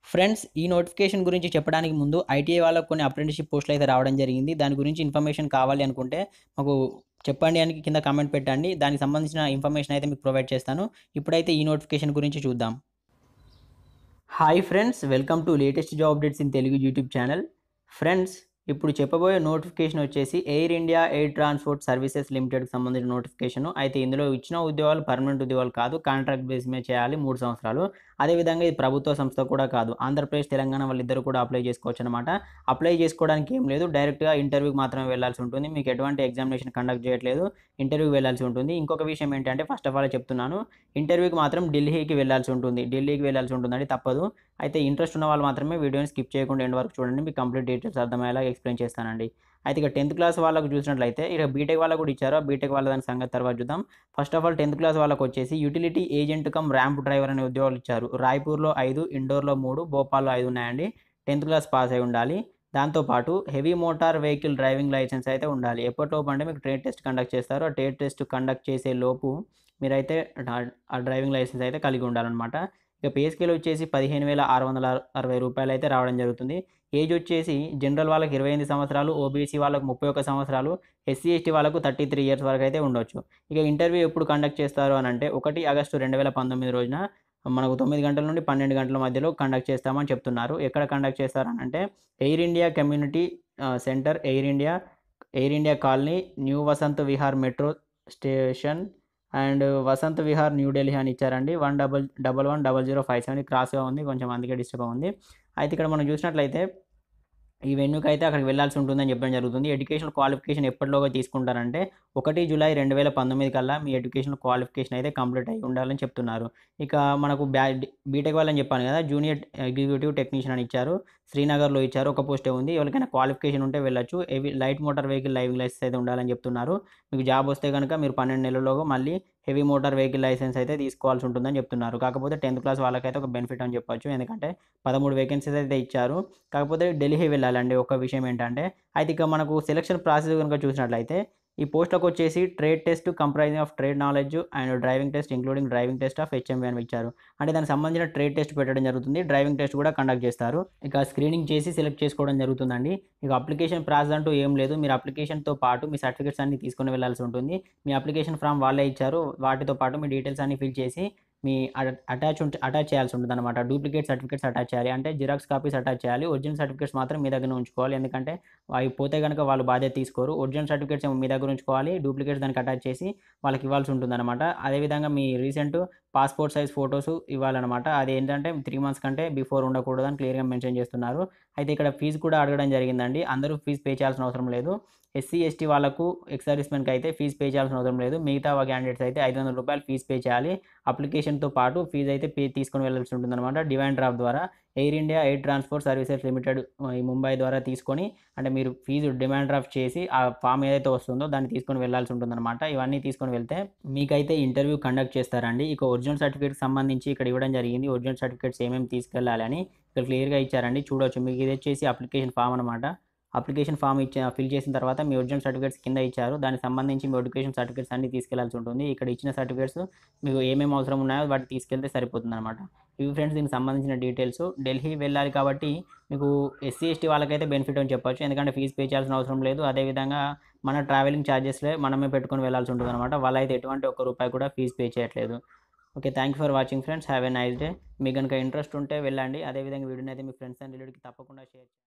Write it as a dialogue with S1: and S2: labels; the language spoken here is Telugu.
S1: ఫ్రెండ్స్ ఈ నోటిఫికేషన్ గురించి చెప్పడానికి ముందు ఐటీఐ వాళ్ళకు కొన్ని అప్రెంటిస్షిప్ పోస్టులు అయితే రావడం జరిగింది దాని గురించి ఇన్ఫర్మేషన్ కావాలి అనుకుంటే మాకు చెప్పండి అని కింద కామెంట్ పెట్టండి దానికి సంబంధించిన ఇన్ఫర్మేషన్ అయితే మీకు ప్రొవైడ్ చేస్తాను ఇప్పుడైతే ఈ నోటిఫికేషన్ గురించి చూద్దాం hi friends welcome to latest job updates in Telugu YouTube channel friends ఇప్పుడు చెప్పబోయే నోటిఫికేషన్ వచ్చేసి Air India Air Transport Services లిమిటెడ్కి సంబంధించిన నోటిఫికేషన్ అయితే ఇందులో ఇచ్చిన ఉద్యోగాలు పర్మనెంట్ ఉద్యోగాలు కాదు కాంట్రాక్ట్ బేస్ మీద చేయాలి మూడు సంవత్సరాలు అదేవిధంగా ఇది ప్రభుత్వ సంస్థ కూడా కాదు ఆంధ్రప్రదేశ్ తెలంగాణ వాళ్ళిద్దరు కూడా అప్లై చేసుకోవచ్చు అనమాట అప్లై చేసుకోవడానికి ఏం లేదు డైరెక్ట్గా ఇంటర్వ్యూకి మాత్రమే వెళ్ళాల్సి ఉంటుంది మీకు ఎటువంటి ఎగ్జామినేషన్ కండక్ట్ చేయట్లేదు ఇంటర్వ్యూకి వెళ్ళాల్సి ఉంటుంది ఇంకొక విషయం ఏంటంటే ఫస్ట్ ఆఫ్ ఆల్ చెప్తున్నాను ఇంటర్వ్యూకి మాత్రం ఢిల్లీకి వెళ్ళాల్సి ఉంటుంది ఢిల్లీకి వెళ్ళాల్సి ఉంటుందండి తప్పదు అయితే ఇంట్రెస్ట్ ఉన్న వాళ్ళు మాత్రమే వీడియోని స్కిప్ చేయకుండా ఎండ్ వరకు చూడండి మీకు కంప్లీట్ డీటెయిల్స్ అర్థమయ్యేలా ఎక్స్ప్లెయిన్ చేస్తానండి అయితే ఇక టెన్త్ క్లాస్ వాళ్ళకు చూసినట్లయితే ఇక బీటెక్ వాళ్ళకు కూడా ఇచ్చారు బీటెక్ వాళ్ళ దాని సంగతి తర్వాత చూద్దాం first of all tenth class వాళ్ళకి వచ్చేసి utility agent cum ramp driver అనే ఉద్యోగాలు ఇచ్చారు రాయ్పూర్లో ఐదు ఇండోర్లో మూడు భోపాల్లో ఐదు ఉన్నాయండి టెన్త్ క్లాస్ పాస్ అయి ఉండాలి దాంతోపాటు heavy motor vehicle driving licence అయితే ఉండాలి ఎప్పటిలోపు అంటే మీకు ట్రేడ్ టెస్ట్ కండక్ట్ చేస్తారు ఆ ట్రేడ్ టెస్ట్ కండక్ట్ చేసే లోపు మీరైతే ఆ డ్రైవింగ్ లైసెన్స్ అయితే కలిగి ఉండాలన్నమాట ఇక పే స్కేల్ వచ్చేసి పదిహేను వేల ఆరు వందల అరవై రూపాయలు అయితే రావడం జరుగుతుంది ఏజ్ వచ్చేసి జనరల్ వాళ్ళకి ఇరవై ఎనిమిది సంవత్సరాలు ఓబీసీ వాళ్ళకు ముప్పై ఒక్క సంవత్సరాలు ఎస్సీ ఎస్టీ వాళ్ళకు థర్టీ త్రీ ఇయర్స్ వరకు అయితే ఉండొచ్చు ఇక ఇంటర్వ్యూ ఎప్పుడు కండక్ట్ చేస్తారు అని అంటే ఒకటి ఆగస్టు రెండు వేల పంతొమ్మిది రోజున మనకు తొమ్మిది గంటల నుండి పన్నెండు గంటల మధ్యలో కండక్ట్ చేస్తామని చెప్తున్నారు ఎక్కడ కండక్ట్ చేస్తారు అని అంటే air India community centre air India air India colony new Vasant Vihar metro station and Vasant Vihar New Delhi అని ఇచ్చారండి one double double one double zero five seven క్రాస్గా ఉంది కొంచెం అందుకే డిస్టర్బ్ ఉంది అయితే ఇక్కడ మనం చూసినట్లయితే ఈ వెన్యూకి అయితే అక్కడికి వెళ్ళాల్సి ఉంటుందని చెప్పడం జరుగుతుంది ఎడ్యుకేషన్ క్వాలిఫికేషన్ ఎప్పటిలోగా తీసుకుంటారంటే ఒకటి జూలై రెండు వేల పంతొమ్మిది కల్లా మీ ఎడ్యుకేషన్ క్వాలిఫికేషన్ అయితే కంప్లీట్ అయి ఉండాలని చెప్తున్నారు ఇక మనకు బ్యా బీటెక్ వాళ్ళని చెప్పాను కదా జూనియర్ ఎగ్జిక్యూటివ్ టెక్నీషియన్ అని ఇచ్చారు శ్రీనగర్లో ఇచ్చారు ఒక పోస్టే ఉంది ఎవరికైనా క్వాలిఫికేషన్ ఉంటే వెళ్ళొచ్చు heavy light motor vehicle driving licence అయితే ఉండాలని చెప్తున్నారు మీకు జాబ్ వస్తే కనుక మీరు పన్నెండు నెలల్లోగా మళ్ళీ హెవీ మోటార్ వెహికల్ లైసెన్స్ అయితే తీసుకోవాల్సి ఉంటుందని చెప్తున్నారు కాకపోతే టెన్త్ క్లాస్ వాళ్ళకైతే ఒక బెనిఫిట్ అని చెప్పొచ్చు ఎందుకంటే పదమూడు వేకెన్సీస్ అయితే ఇచ్చారు కాకపోతే ఢిల్లీ వెళ్ళాలండి ఒక విషయం ఏంటంటే అయితే ఇక మనకు సెలక్షన్ ప్రాసెస్ కనుక చూసినట్లయితే ఈ పోస్ట్లకు వచ్చేసి trade test comprising of trade knowledge and driving test including driving test of HMV అని ఇచ్చారు అంటే దానికి సంబంధించిన ట్రేడ్ టెస్ట్ పెట్టడం జరుగుతుంది డ్రైవింగ్ టెస్ట్ కూడా కండక్ట్ చేస్తారు ఇక స్క్రీనింగ్ చేసి సెలెక్ట్ చేసుకోవడం జరుగుతుందండి ఇక అప్లికేషన్ ప్రాసెస్ అంటూ ఏం లేదు మీరు అప్లికేషన్తో పాటు మీ సర్టిఫికేట్స్ అన్ని తీసుకుని వెళ్ళాల్సి ఉంటుంది మీ అప్లికేషన్ ఫామ్ వాళ్ళే ఇచ్చారు వాటితో పాటు మీ డీటెయిల్స్ అన్ని ఫిల్ చేసి మీ అటాచ్ ఉంటే అటాచ్ చేయాల్సి ఉంటుంది అనమాట డూప్లికేట్ సర్టిఫికేట్స్ అటాచ్ చేయాలి అంటే జిరాక్స్ కాపీస్ అటాచ్ చేయాలి ఒరిజినల్ సర్టిఫికేట్స్ మాత్రం మీ దగ్గర ఉంచుకోవాలి ఎందుకంటే అవి పోతే కనుక వాళ్ళు బాధ్యత తీసుకోరు ఒరిజినల్ సర్టిఫికేట్స్ ఏమో మీ దగ్గర ఉంచుకోవాలి డూప్లికేట్స్ దానికి అటాచ్ చేసి వాళ్ళకి ఇవ్వాల్సి ఉంటుంది అనమాట అదేవిధంగా మీ రీసెంట్ పాస్పోర్ట్ సైజ్ ఫొటోస్ ఇవ్వాలన్నమాట అది ఏంటంటే త్రీ మంత్స్ కంటే బిఫోర్ ఉండకూడదని క్లియర్గా మెన్షన్ చేస్తున్నారు అయితే ఇక్కడ ఫీజు కూడా అడగడం జరిగిందండి అందరూ ఫీజు పే చేయాల్సిన అవసరం లేదు ఎస్సీ ఎస్టీ వాళ్ళకు ఎక్స్ సర్వీస్మెన్కి అయితే ఫీజు పే చేయాల్సిన అవసరం లేదు మిగతా క్యాండిడేట్స్ అయితే ఐదు వందల రూపాయలు ఫీజు పే చేయాలి అప్లికేషన్తో పాటు ఫీజు అయితే పే తీసుకొని వెళ్ళాల్సి ఉంటుందన్నమాట డివైన్ డ్రాఫ్ట్ ద్వారా Air India Air Transport Services Limited ఈ ముంబై ద్వారా తీసుకొని అంటే మీరు ఫీజు డిమాండ్ డ్రాఫ్ట్ చేసి ఆ ఫామ్ ఏదైతే వస్తుందో దాన్ని తీసుకొని వెళ్ళాల్సి ఉంటుందన్నమాట ఇవన్నీ తీసుకొని వెళ్తే మీకైతే ఇంటర్వ్యూ కండక్ట్ చేస్తారండి ఇక ఒరిజినల్ సర్టిఫికేట్కి సంబంధించి ఇక్కడ ఇవ్వడం జరిగింది ఒరిజినల్ సర్టిఫికేట్స్ ఏమేమి తీసుకెళ్ళాలి అని ఇక్కడ క్లియర్గా ఇచ్చారండి చూడొచ్చు మీకు ఇది వచ్చేసి అప్లికేషన్ ఫామ్ అనమాట అప్లికేషన్ ఫామ్ ఇచ్చి ఫిల్ చేసిన తర్వాత మీ ఒరిజినల్ సర్టిఫికేట్స్ కింద ఇచ్చారు దానికి సంబంధించి మీ ఎడ్యుకేషన్ సర్టిఫికేట్స్ అన్ని తీసుకెళ్లాల్సి ఉంటుంది ఇక్కడ ఇచ్చిన సర్టిఫికేట్స్ మీకు ఏమేమి అవసరం ఉన్నాయో వాటి తీసుకెళ్తే సరిపోతుంది అనమాట ఇవి ఫ్రెండ్స్ దీనికి సంబంధించిన డీటెయిల్స్ ఢిల్లీ వెళ్ళాలి కాబట్టి మీకు ఎస్సీ ఎస్టీ వాళ్ళకైతే బెనిఫిట్ అని చెప్పొచ్చు ఎందుకంటే ఫీజు పే చేయాల్సిన అవసరం లేదు అదేవిధంగా మన ట్రావెలింగ్ ఛార్జెస్లే మనమే పెట్టుకొని వెళ్ళాల్సి ఉంటుంది అనమాట వాళ్ళైతే ఎటువంటి ఒక్క రూపాయి కూడా ఫీజు పే చేయట్లేదు okay thank you for watching friends have a nice day మీకు కనుక ఇంట్రెస్ట్ ఉంటే వెళ్ళండి అదేవిధంగా వీడియోని అయితే మీ ఫ్రెండ్స్ అండ్ రిలేటివ్కి తప్పకుండా షేర్